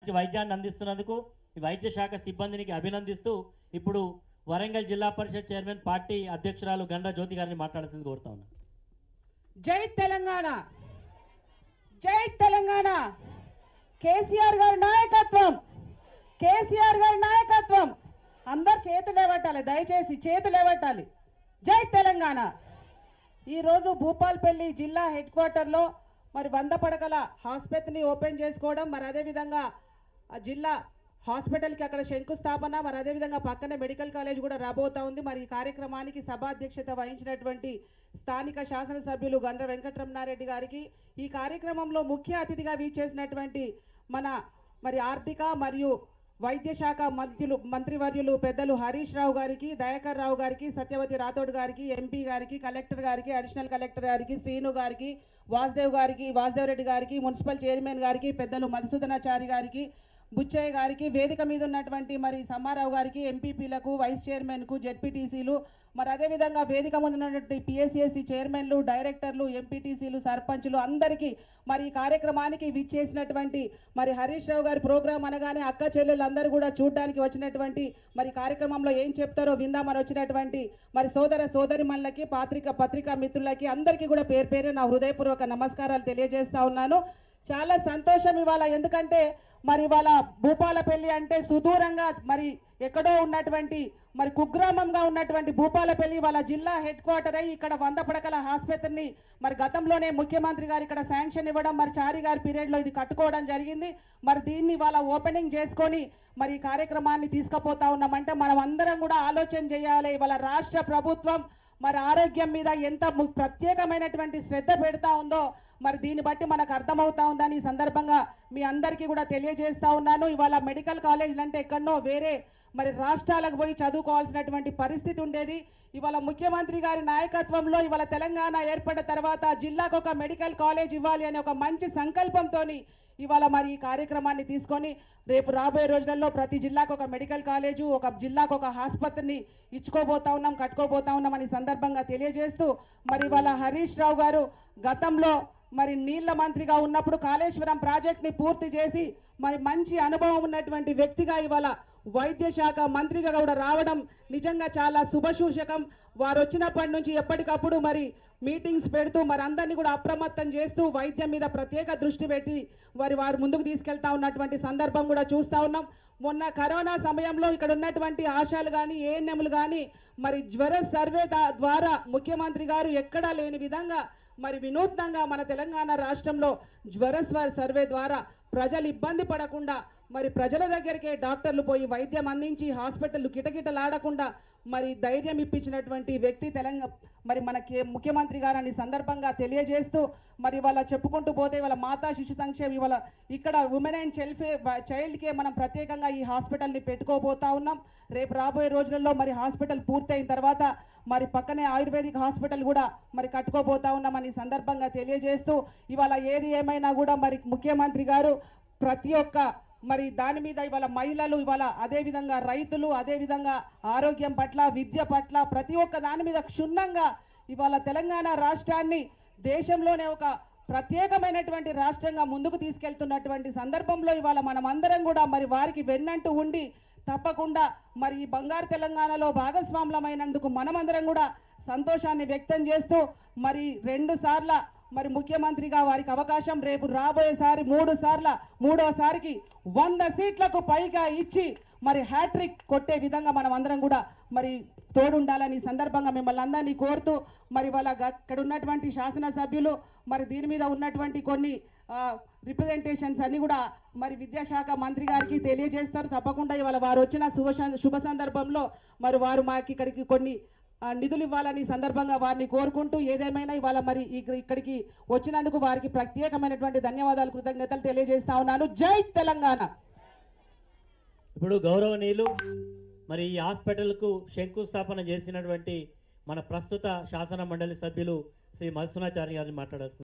మంచి వైద్యాన్ని అందిస్తున్నందుకు ఈ వైద్య శాఖ సిబ్బందినికి అభినందిస్తూ ఇప్పుడు వరంగల్ జిల్లా పరిషత్ చైర్మన్ పార్టీ అధ్యక్షురాలు గండ్ర జ్యోతి గారిని మాట్లాడాల్సింది కోరుతా ఉన్నా జై తెలంగాణ జై తెలంగాణ కేసీఆర్ గారి నాయకత్వం కేసీఆర్ గారి నాయకత్వం అందరు చేతులు లేవట్టాలి దయచేసి చేతులు లేవట్టాలి జై తెలంగాణ ఈరోజు భూపాల్పల్లి జిల్లా హెడ్ క్వార్టర్లో మరి వంద పడకల హాస్పిటల్ని ఓపెన్ చేసుకోవడం మరి అదేవిధంగా ఆ జిల్లా హాస్పిటల్కి అక్కడ శంకుస్థాపన మరి అదేవిధంగా పక్కనే మెడికల్ కాలేజ్ కూడా రాబోతా ఉంది మరి ఈ కార్యక్రమానికి సభాధ్యక్షత వహించినటువంటి స్థానిక శాసనసభ్యులు గండ్ర వెంకటరమణారెడ్డి గారికి ఈ కార్యక్రమంలో ముఖ్య అతిథిగా వీచేసినటువంటి మన మరి ఆర్థిక మరియు వైద్య శాఖ మంత్రులు మంత్రివర్యులు పెద్దలు హరీష్ రావు గారికి దయాకర్ రావు గారికి సత్యవతి రాథోడ్ గారికి ఎంపీ గారికి కలెక్టర్ గారికి అడిషనల్ కలెక్టర్ గారికి శ్రీను గారికి వాసుదేవ్ గారికి వాసుదేవ్ రెడ్డి గారికి మున్సిపల్ చైర్మన్ గారికి పెద్దలు మధుసూదనాచారి గారికి బుచ్చయ్య గారికి వేదిక మీద ఉన్నటువంటి మరి సమ్మారావు గారికి ఎంపీపీలకు వైస్ చైర్మన్కు జెడ్పీటీసీలు మరి అదేవిధంగా వేదిక ముందు ఉన్నటువంటి పిఎస్సిఎస్సి చైర్మన్లు డైరెక్టర్లు ఎంపీటీసీలు సర్పంచులు అందరికీ మరి ఈ కార్యక్రమానికి విచ్చేసినటువంటి మరి హరీష్ రావు గారి ప్రోగ్రాం అనగానే అక్క చెల్లెలు అందరూ కూడా చూడడానికి వచ్చినటువంటి మరి కార్యక్రమంలో ఏం చెప్తారో విందామని వచ్చినటువంటి మరి సోదర సోదరిమణులకి పాత్రిక పత్రికా మిత్రులకి అందరికీ కూడా పేరు పేరు నా హృదయపూర్వక నమస్కారాలు తెలియజేస్తా ఉన్నాను చాలా సంతోషం ఇవాళ ఎందుకంటే మరి ఇవాళ భూపాలపల్లి అంటే సుదూరంగా మరి ఎక్కడో ఉన్నటువంటి మరి కుగ్రామంగా ఉన్నటువంటి భూపాలపల్లి వాళ్ళ జిల్లా హెడ్ క్వార్టర్ అయ్యి ఇక్కడ వంద పడకల ఆసుపత్రిని మరి గతంలోనే ముఖ్యమంత్రి గారు ఇక్కడ శాంక్షన్ ఇవ్వడం మరి చారి గారి పీరియడ్ లో ఇది కట్టుకోవడం జరిగింది మరి దీన్ని వాళ్ళ ఓపెనింగ్ చేసుకొని మరి ఈ కార్యక్రమాన్ని తీసుకుపోతా ఉన్నామంటే మనం అందరం కూడా ఆలోచన చేయాలి ఇవాళ రాష్ట్ర ప్రభుత్వం మరి ఆరోగ్యం మీద ఎంత ము- ప్రత్యేకమైనటువంటి శ్రద్ధ పెడతా ఉందో మరి దీన్ని బట్టి మనకు అర్థమవుతా ఉందని ఈ సందర్భంగా మీ అందరికీ కూడా తెలియజేస్తా ఉన్నాను ఇవాళ మెడికల్ కాలేజీలు అంటే ఎక్కడనో వేరే మరి రాష్ట్రాలకు పోయి చదువుకోవాల్సినటువంటి పరిస్థితి ఉండేది ఇవాళ ముఖ్యమంత్రి గారి నాయకత్వంలో ఇవాళ తెలంగాణ ఏర్పడిన తర్వాత జిల్లాకు ఒక మెడికల్ కాలేజ్ ఇవ్వాలి అనే ఒక మంచి సంకల్పంతోని ఇవాళ మరి ఈ కార్యక్రమాన్ని తీసుకొని రేపు రాబోయే రోజులలో ప్రతి జిల్లాకు ఒక మెడికల్ కాలేజు ఒక జిల్లాకు ఒక ఆసుపత్రిని ఇచ్చుకోబోతా ఉన్నాం కట్టుకోబోతా ఉన్నాం అని సందర్భంగా తెలియజేస్తూ మరి ఇవాళ హరీష్ రావు గారు గతంలో మరి నీళ్ల మంత్రిగా ఉన్నప్పుడు కాళేశ్వరం ప్రాజెక్ట్ ని పూర్తి చేసి మరి మంచి అనుభవం ఉన్నటువంటి వ్యక్తిగా ఇవాళ వైద్య శాఖ మంత్రిగా కూడా రావడం నిజంగా చాలా శుభసూచకం వారు వచ్చినప్పటి నుంచి ఎప్పటికప్పుడు మరి మీటింగ్స్ పెడుతూ మరి అందరినీ కూడా అప్రమత్తం చేస్తూ వైద్యం మీద ప్రత్యేక దృష్టి పెట్టి వారి వారు ముందుకు తీసుకెళ్తా ఉన్నటువంటి సందర్భం కూడా చూస్తా ఉన్నాం మొన్న కరోనా సమయంలో ఇక్కడ ఉన్నటువంటి ఆశాలు కానీ ఏఎన్ఎంలు కానీ మరి జ్వర సర్వే దా- ద్వారా ముఖ్యమంత్రి గారు ఎక్కడా లేని విధంగా మరి వినూత్నంగా మన తెలంగాణ రాష్ట్రంలో జ్వర స్వ- సర్వే ద్వారా ప్రజలు ఇబ్బంది పడకుండా మరి ప్రజల దగ్గరికే డాక్టర్లు పోయి వైద్యం అందించి హాస్పిటల్ కిటకిటలాడకుండా మరి ధైర్యం ఇప్పించినటువంటి వ్యక్తి తెలంగాణ మరి మన కే- ముఖ్యమంత్రి గారని సందర్భంగా తెలియజేస్తూ మరి ఇవాళ చెప్పుకుంటూ పోతే ఇవాళ మాతా శిశు సంక్షేమ ఇవాళ ఇక్కడ ఉమెన్ అండ్ చైల్డ్ చైల్డ్ కే మనం ప్రత్యేకంగా ఈ హాస్పిటల్ని పెట్టుకోబోతా ఉన్నాం రేపు రాబోయే రోజులలో మరి హాస్పిటల్ పూర్తయిన తర్వాత మరి పక్కనే ఆయుర్వేదిక్ హాస్పిటల్ కూడా మరి కట్టుకోబోతా ఉన్నామని సందర్భంగా తెలియజేస్తూ ఇవాళ ఏది ఏమైనా కూడా మరి ముఖ్యమంత్రి గారు ప్రతి ఒక్క మరి దాని మీద ఇవాళ మహిళలు ఇవాళ అదే విధంగా రైతులు అదే విధంగా ఆరోగ్యం పట్ల విద్య పట్ల ప్రతి ఒక్క దాని మీద క్షుణ్ణంగా ఇవాళ తెలంగాణ రాష్ట్రాన్ని దేశంలోనే ఒక ప్రత్యేకమైనటువంటి రాష్ట్రంగా ముందుకు తీసుకెళ్తున్నటువంటి సందర్భంలో ఇవాళ మనం అందరం కూడా మరి వారికి వెన్నంటూ ఉండి తప్పకుండా మరి ఈ బంగారు తెలంగాణలో భాగస్వాములమైనందుకు మనమందరం కూడా సంతోషాన్ని వ్యక్తం చేస్తూ మరి రెండు సార్ల మరి ముఖ్యమంత్రిగా వారికి అవకాశం రేపు రాబోయేసారి మూడు సార్ల మూడోసారికి వంద సీట్లకు పైగా ఇచ్చి మరి హ్యాట్రిక్ కొట్టే విధంగా మనం అందరం కూడా మరి తోడుండాలని ఈ సందర్భంగా మిమ్మల్ని అందరినీ కోరుతూ మరి వాళ్ళ అక్కడ ఉన్నటువంటి శాసనసభ్యులు మరి దీని మీద ఉన్నటువంటి కొన్ని రిప్రజెంటేషన్స్ అన్ని కూడా మరి విద్యాశాఖ మంత్రి గారికి తెలియజేస్తారు తప్పకుండా ఇవాళ వారు వచ్చిన శుభ సం- శుభ సందర్భంలో మరి వారు మాకు ఇక్కడికి కొన్ని ఆ, నిధులు ఇవ్వాలని ఈ సందర్భంగా వారిని కోరుకుంటూ ఏదేమైనా ఇవాళ మరి ఇక- ఇక్కడికి వచ్చినందుకు వారికి ప్రత్యేకమైనటువంటి ధన్యవాదాలు కృతజ్ఞతలు తెలియజేస్తా ఉన్నాను జై తెలంగాణ ఇప్పుడు గౌరవనీయులు మరి ఈ హాస్పిటల్కు శంకుస్థాపన చేసినటువంటి మన ప్రస్తుత శాసన మండలి సభ్యులు శ్రీ మధుసూనాచారి గారిని మాట్లాడాల్సింది